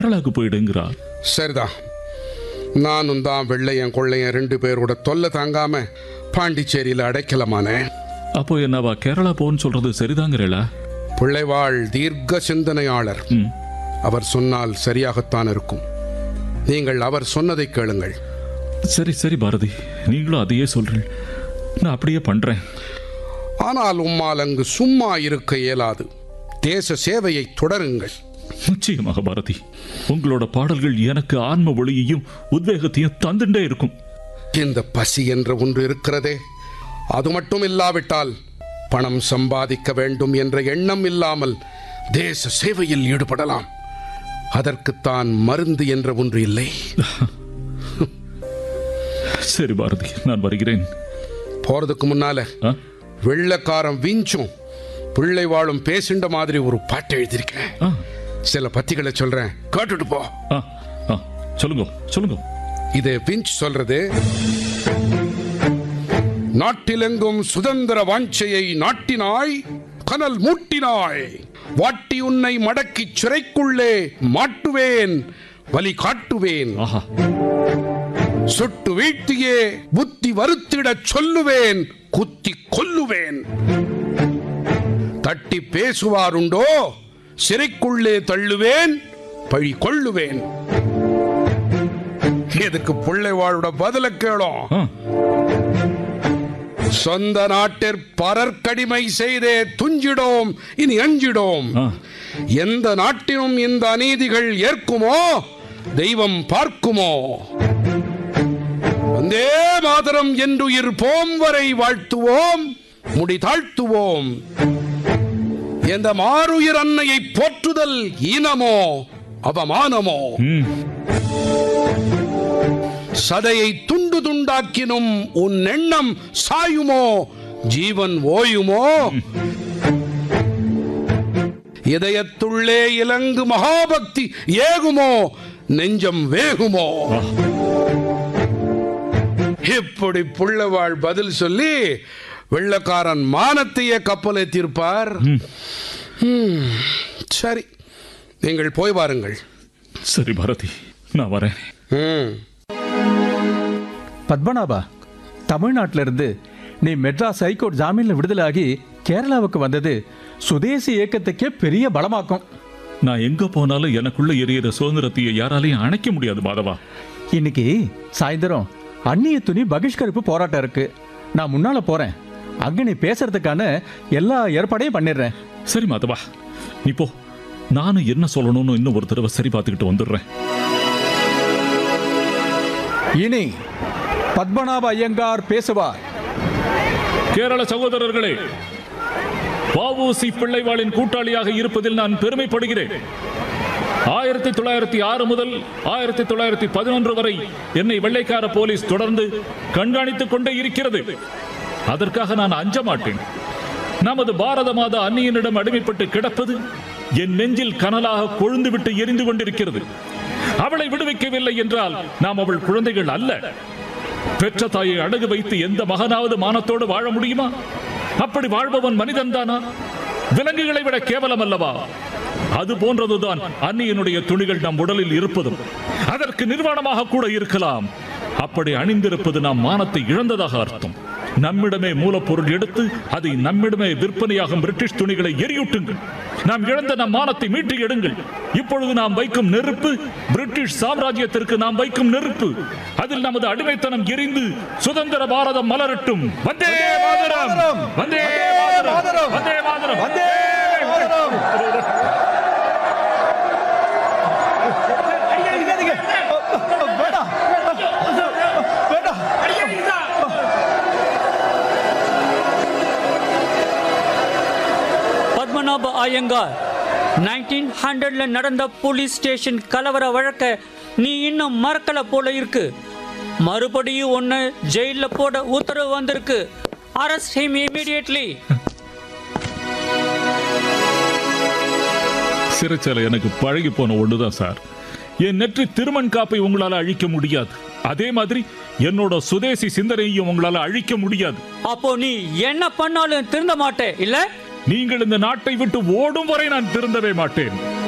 கேரளாக்கு போயிடுங்கிறார் சரிதான் நானும் தான் வெள்ளையன் கொள்ளையன் ரெண்டு பேரோட தொல்லை தாங்காம பாண்டிச்சேரியில் அடைக்கலமானேன் அப்போ என்னவா கேரளா போன்னு சொல்றது சரிதாங்கிறேளா பிள்ளைவாள் தீர்க்க சிந்தனையாளர் ம் அவர் சொன்னால் சரியாகத்தான் இருக்கும் நீங்கள் அவர் சொன்னதை கேளுங்கள் சரி சரி பாரதி நீங்களும் அதையே சொல்றீங்க நான் அப்படியே பண்றேன் ஆனால் உம்மால் அங்கு சும்மா இருக்க இயலாது தேச சேவையை தொடருங்கள் நிச்சயமாக பாரதி உங்களோட பாடல்கள் எனக்கு ஆன்ம ஒளியையும் உத்வேகத்தையும் தந்துட்டே இருக்கும் இந்த பசி என்ற ஒன்று இருக்கிறதே அது மட்டும் இல்லாவிட்டால் பணம் சம்பாதிக்க வேண்டும் என்ற எண்ணம் இல்லாமல் தேச சேவையில் ஈடுபடலாம் அதற்குத்தான் மருந்து என்ற ஒன்று இல்லை சரி பாரதி நான் வருகிறேன் போறதுக்கு முன்னால ஆ? வெள்ளக்காரன் விஞ்சும் பிள்ளை வாழும் பேசிண்ட மாதிரி ஒரு பாட்டு எழுதியிருக்கேன் ஆ, சில பத்திகளை சொல்றேன் கேட்டுட்டு போ ஆ, ஆ, சொல்லுங்க சொல்லுங்க இது பிஞ்ச் சொல்றது நாட்டிலெங்கும் சுதந்திர வாஞ்சையை நாட்டினாய் கனல் மூட்டினாய் வாட்டி உன்னை மடக்கி சிறைக்குள்ளே மாட்டுவேன் வலி காட்டுவேன் ஆஹா சுட்டு வீழ்த்தியே புத்தி வருத்திடச் சொல்லுவேன் குத்தி கொல்லுவேன் தட்டி பேசுவாருண்டோ சிறைக்குள்ளே தள்ளுவேன் பழி கொள்ளுவேன் எதுக்கு பிள்ளைவாளோட பதில கேளும் ஆ, சொந்த நாட்டிற் பரற்கடிமை செய்தே துஞ்சிடோம் இனி அஞ்சிடோம் ஆ. எந்த நாட்டினும் இந்த அநீதிகள் ஏற்குமோ தெய்வம் பார்க்குமோ வந்தே மாதரம் என்றுயிர் போம் வரை வாழ்த்துவோம் முடி தாழ்த்துவோம் எந்த மாறுயிர் அன்னையை போற்றுதல் ஈனமோ அவமானமோ ம், சதையை துண்டு துண்டாக்கினும் உன் எண்ணம் சாயுமோ ஜீவன் ஓயுமோ இதயத்துள்ளே இலங்கு மகாபக்தி ஏகுமோ நெஞ்சம் வேகுமோ இப்படி புள்ளவாள் பதில் சொல்லி வெள்ளக்காரன் மானத்தையே கப்பலை தீர்ப்பார் ம், சரி நீங்கள் போய் வாருங்கள் சரி பாரதி நான் வரேன் ம் பத்மநாபா தமிழ்நாட்டில இருந்து நீ மெட்ராஸ் ஹைகோர்ட் ஜாமீன்ல விடுதலாகி கேரளாவுக்கு வந்தது சுதேசி இயக்கத்துக்கே பெரிய பலமாக்கும் நான் எங்க போனாலும் எனக்குள்ள எரியிற சுதந்திரத்தையே யாராலையும் அணைக்க முடியாது மாதவா இன்னைக்கு சாயந்தரம் அந்நிய துணி பகிஷ்கரிப்பு போராட்டம் இருக்கு நான் முன்னால போறேன் அங்க நீ பேசுறதுக்கான எல்லா ஏற்பாடையும் பண்ணிடுறேன் சரி மாதவா நீ போ நானும் என்ன சொல்லணும்னு இன்னும் ஒரு தடவை சரி பார்த்துக்கிட்டு வந்துடுறேன் இனி பத்மநாப ஐயங்கார் பேசுவார் கேரள சகோதரர்களே வஉசி பிள்ளைவாளின் கூட்டாளியாக இருப்பதில் நான் பெருமைப்படுகிறேன் ஆயிரத்தி தொள்ளாயிரத்தி ஆறு முதல் ஆயிரத்தி தொள்ளாயிரத்தி பதினொன்று வரை என்னை வெள்ளைக்கார போலீஸ் தொடர்ந்து கண்காணித்துக் கொண்டே இருக்கிறது அதற்காக நான் அஞ்ச மாட்டேன் நமது பாரத மாதா அந்நியனிடம் அடிமைப்பட்டு கிடப்பது என் நெஞ்சில் கனலாக கொழுந்துவிட்டு எரிந்து கொண்டிருக்கிறது அவளை விடுவிக்கவில்லை என்றால் நாம் அவள் குழந்தைகள் அல்ல பெற்ற தாயை அடகு வைத்து எந்த மகனாவது மானத்தோடு வாழ முடியுமா அப்படி வாழ்பவன் மனிதன் தானா விலங்குகளை விட கேவலம் அல்லவா அது போன்றதுதான் அந்நியனுடைய துணிகள் நம் உடலில் இருப்பதும் அதற்கு நிர்வாணமாக கூட இருக்கலாம் அப்படி அணிந்திருப்பது நாம் மானத்தை இழந்ததாக அர்த்தம் நம்மிடமே மூலப்பொருள் எடுத்து அதை நம்மிடமே விற்பனையாகும் பிரிட்டிஷ் துணிகளை எரியூட்டுங்கள் நாம் இழந்த நம் மானத்தை மீட்டு எடுங்கள் இப்பொழுது நாம் வைக்கும் நெருப்பு பிரிட்டிஷ் சாம்ராஜ்யத்திற்கு நாம் வைக்கும் நெருப்பு அதில் நமது அடிமைத்தனம் எரிந்து சுதந்திர பாரதம் மலரட்டும் வந்தே மாதரம் வந்தே மாதரம் வந்தே மாதரம் வந்தே பத்மநாப ஐயங்கார் நைன்டீன் ஹண்ட்ரட்ல நடந்த போலீஸ் ஸ்டேஷன் கலவர வழக்க நீ இன்னும் மறக்கல போல இருக்கு மறுபடியும் ஒன்னு ஜெயில போட உத்தரவு வந்திருக்கு அரெஸ்ட் him immediately சிறைச்சாலை எனக்கு பழகி போன ஒண்ணுதான் சார் என் நெற்றி திருமண் காப்பை உங்களால அழிக்க முடியாது அதே மாதிரி என்னோட சுதேசி சிந்தனையையும் உங்களால அழிக்க முடியாது அப்போ நீ என்ன பண்ணாலும் திருந்த மாட்டே இல்ல நீங்கள் இந்த நாட்டை விட்டு ஓடும் வரை நான் திருந்தவே மாட்டேன்